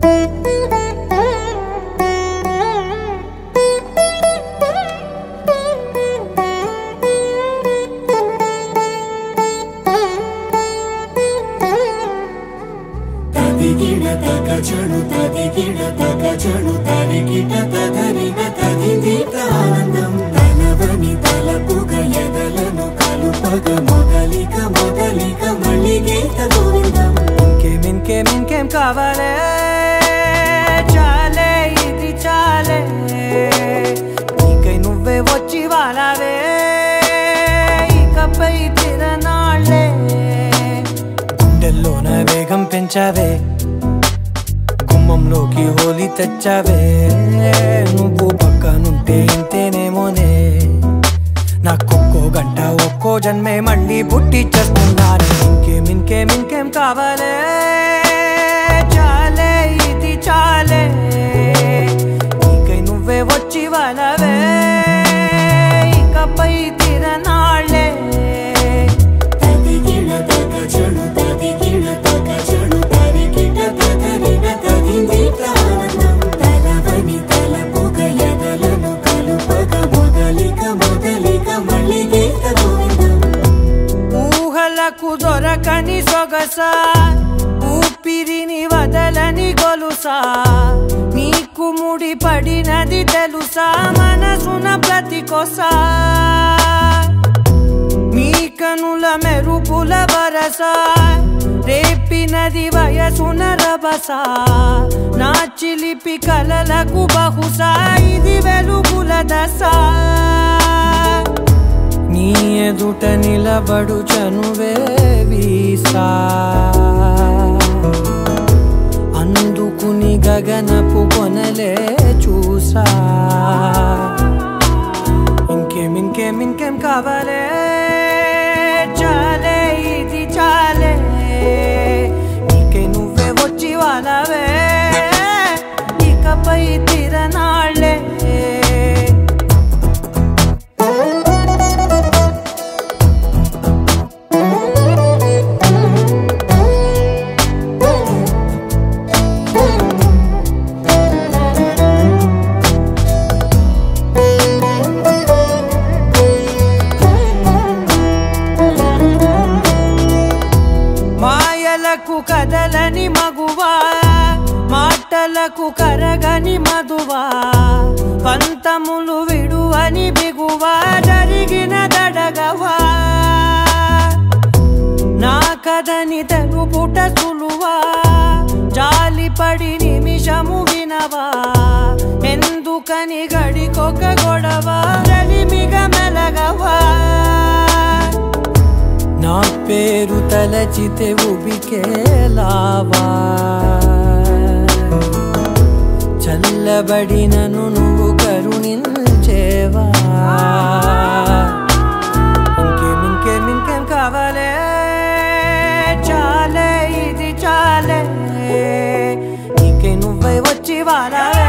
తదిగిడ తగ చణు తదిగిడ తగ చణు తరిగిట తదరిన తదిగిట ఆనందం తలవని తలపుగ ఎదలను కలుపగ మొదలిక మొదలిక మళ్ళీ గీత గోవిందం ఇంకేం ఇంకేం ఇంకేం కావాలే చాలే ఇది చాలే నీకై నువ్వే వచ్చి వాలావే ఇకపై తిరనాళ్ళే గుండెల్లోన వేగం పెంచావే గుమ్మంలోకి హోలీ తెచ్చావే నువ్వు పక్కనుంటే ఇంతేనేమోనే నాకొక్కో గంట ఒక్కో జన్మే మళ్ళీ పుట్టి చేస్తున్నాను ఇంకేం ఇంకేం ఇంకేం కావాలే చాలే ఇది చాలే నీకై నువ్వే వచ్చి వాళ్ళవే ఇకపై తిరనాళ్ళే తదిగిడ తగ చణు తదిగిడ తగ చణు తరిగిట తదరిన తదిగిట ఆనందం తలవని తలపుగ ఎదలను కలుపగ మొదలిక మొదలిక మళ్ళీ గీత గోవిందం ఊహలకు దొరకని సొగస ఊపిరిని వదలని గొలుసా నీకు ముడి పడినది తెలుసా మనసున ప్రతి కొసా మీ కనుల మెరుపుల వరస రేపినది వయసున రభస నా చిలిపి కలలకు బహుశా ఇది వెలుగుల దశ నీ ఎదుట నిలబడు చనువే వీసా అందుకుని గగనపు కొనలే చూసా ఇంకేం ఇంకేం ఇంకేం కావాలే చాలే ఇది చాలే నీకే నువ్వే వచ్చి వాళ్ళవే ఇకపై తిరనాళ్ళే మాయలకు కదలని మగువా మాటలకు కరగని మధువా పంతములు విడువని బిగువా జరిగిన దడగవా నా కథని తెలుపుట సులువా జాలిపడి నిమిషము వినవా ఎందుకని గడికొక గొడవ గలిమిగ మెలగవా నా పేరు తలచితే ఉబికేలావా చల్లబడినను నువ్వు కరుణించేవా ఇంకేం ఇంకేం ఇంకేం కావాలే చాలే ఇది చాలే నీకే నువ్వై వచ్చి వారాలే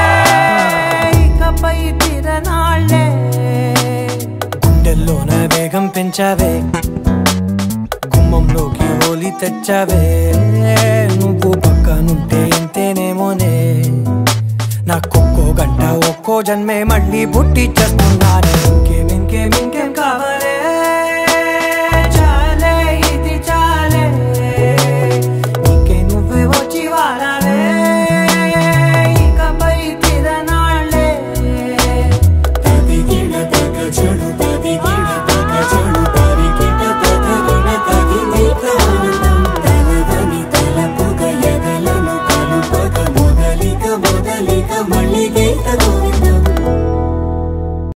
ఇకపై తిరనాళ్ళే గుండెల్లోన వేగం పెంచావే గుమ్మంలోకి హోలీ తెచ్చావే నువ్వు పక్కనుంటే ఇంతేనేమోనే నాకొక్కో గంట ఒక్కో జన్మే మళ్ళీ పుట్టి చేస్తున్నాను ఇంకేం ఇంకేం